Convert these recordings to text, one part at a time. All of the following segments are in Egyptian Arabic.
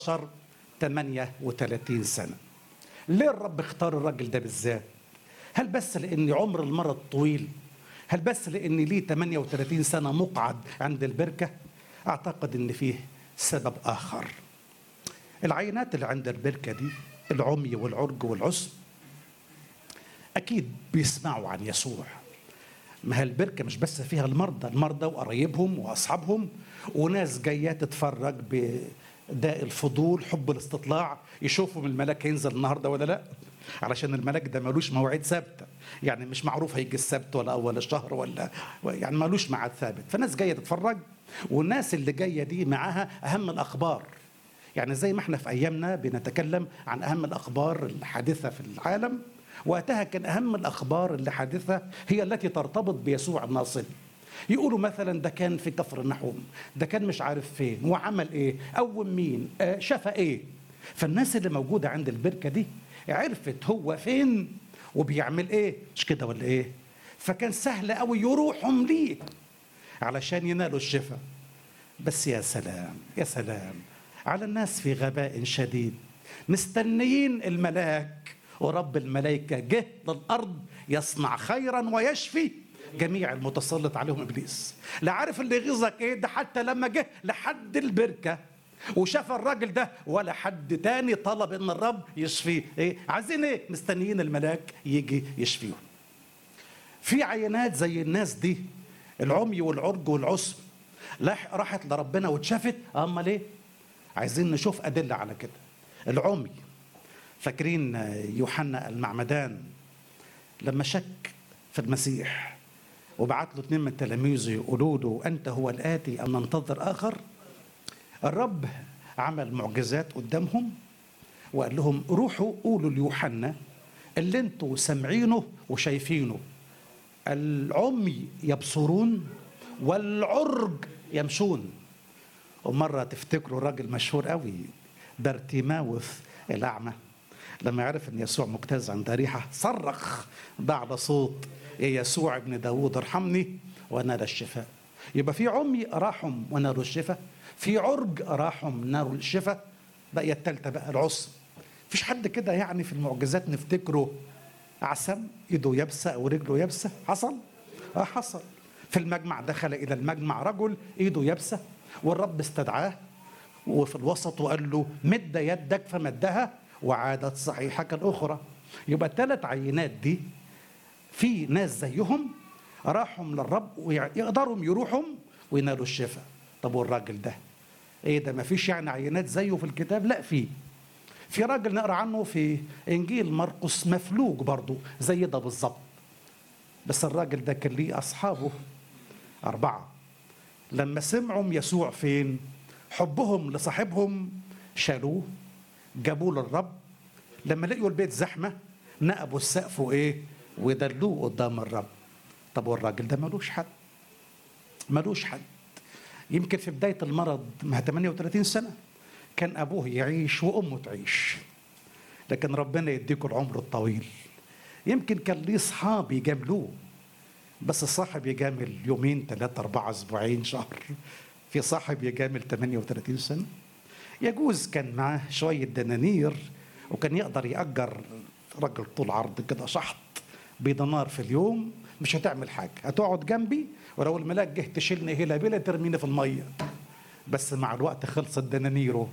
صار 38 سنة ليه الرب اختار الراجل ده بالذات هل بس لأن عمر المرض طويل هل بس لأن ليه 38 سنة مقعد عند البركة أعتقد أن فيه سبب آخر العينات اللي عند البركة دي العمي والعرج والعسب أكيد بيسمعوا عن يسوع ما هي البركة مش بس فيها المرضى المرضى وقرايبهم وأصحابهم وناس جاية تتفرج بداء الفضول حب الاستطلاع يشوفوا من الملاك هينزل النهاردة ولا لا علشان الملاك ده ملوش مواعيد ثابتة يعني مش معروف هيجي السبت ولا أول الشهر ولا يعني ملوش ميعاد ثابت فناس جاية تتفرج والناس اللي جاية دي معاها أهم الأخبار يعني زي ما احنا في أيامنا بنتكلم عن أهم الأخبار الحادثة في العالم وقتها كان أهم الأخبار اللي حادثة هي التي ترتبط بيسوع الناصري يقولوا مثلا ده كان في كفر النحوم ده كان مش عارف فين وعمل ايه قوم مين آه شفى ايه فالناس اللي موجودة عند البركة دي عرفت هو فين وبيعمل ايه مش كده ولا ايه فكان سهل قوي يروحهم ليه علشان ينالوا الشفاء بس يا سلام يا سلام على الناس في غباء شديد مستنيين الملاك ورب الملائكة جه للأرض يصنع خيرا ويشفي جميع المتسلط عليهم إبليس لا عارف اللي يغيظك إيه ده حتى لما جه لحد البركة وشاف الراجل ده ولا حد تاني طلب ان الرب يشفيه ايه عايزين ايه مستنيين الملاك يجي يشفيهم في عينات زي الناس دي العمي والعرج والعسب راحت لربنا واتشافت امال ايه عايزين نشوف ادله على كده العمي فاكرين يوحنا المعمدان لما شك في المسيح وبعت له اثنين من تلاميذه يقولوا له انت هو الاتي ام ننتظر اخر الرب عمل معجزات قدامهم وقال لهم روحوا قولوا ليوحنا اللي انتوا سامعينه وشايفينه العمي يبصرون والعرج يمشون ومرة تفتكروا راجل مشهور قوي بارتيماوث الأعمى لما عرف ان يسوع مجتاز عند ريحه صرخ بعد صوت يا يسوع ابن داوود ارحمني ونال الشفاء يبقى في عمي راحهم ونالوا الشفاء في عرج راحهم نالوا الشفاء بقى التالتة بقى العصم فيش حد كده يعني في المعجزات نفتكره عسم ايده يابسه او رجله يابسه حصل اه حصل في المجمع دخل الى المجمع رجل ايده يابسه والرب استدعاه وفي الوسط وقال له مد يدك فمدها وعادت صحيحة كالأخرى يبقى الثلاث عينات دي في ناس زيهم راحوا للرب ويقدروا يروحوا وينالوا الشفاء طب والراجل ده ايه ده ما فيش يعني عينات زيه في الكتاب لا في في راجل نقرا عنه في انجيل مرقس مفلوج برضه زي ده بالظبط بس الراجل ده كان ليه اصحابه اربعه لما سمعوا يسوع فين حبهم لصاحبهم شالوه جابوه للرب لما لقيوا البيت زحمه نقبوا السقف وايه ودلوه قدام الرب طب والراجل ده ملوش حد ملوش حد يمكن في بدايه المرض ما 38 سنه كان ابوه يعيش وامه تعيش لكن ربنا يديكم العمر الطويل يمكن كان ليه صحاب يجاملوه بس الصاحب يجامل يومين ثلاثة أربعة أسبوعين شهر في صاحب يجامل 38 سنة يجوز كان معاه شوية دنانير وكان يقدر يأجر رجل طول عرض كده شحط بدنار في اليوم مش هتعمل حاجة هتقعد جنبي ولو الملاك جه تشيلني هلا بلا ترميني في المية بس مع الوقت خلصت دنانيره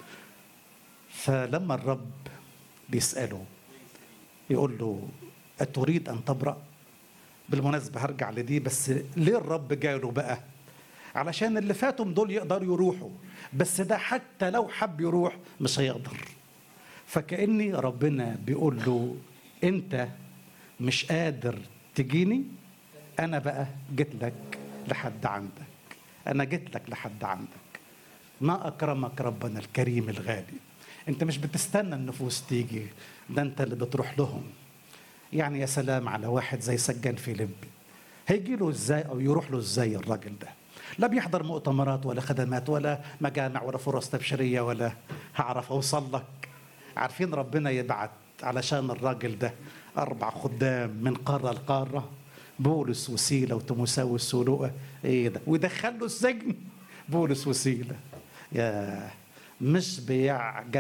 فلما الرب بيسأله يقول له أتريد أن تبرأ بالمناسبة هرجع لدي بس ليه الرب جاله بقى علشان اللي فاتهم دول يقدروا يروحوا بس ده حتى لو حب يروح مش هيقدر فكأني ربنا بيقول له انت مش قادر تجيني انا بقى جيت لك لحد عندك انا جيت لك لحد عندك ما اكرمك ربنا الكريم الغالي انت مش بتستنى النفوس تيجي ده انت اللي بتروح لهم يعني يا سلام على واحد زي سجان فيليبي هيجي له ازاي او يروح له ازاي الراجل ده لا بيحضر مؤتمرات ولا خدمات ولا مجامع ولا فرص تبشيريه ولا هعرف اوصل لك عارفين ربنا يبعت علشان الراجل ده اربع خدام من قاره لقاره بولس وسيله وتيموساوس ولوقا ايه ده ويدخل له السجن بولس وسيله يا مش بيعجل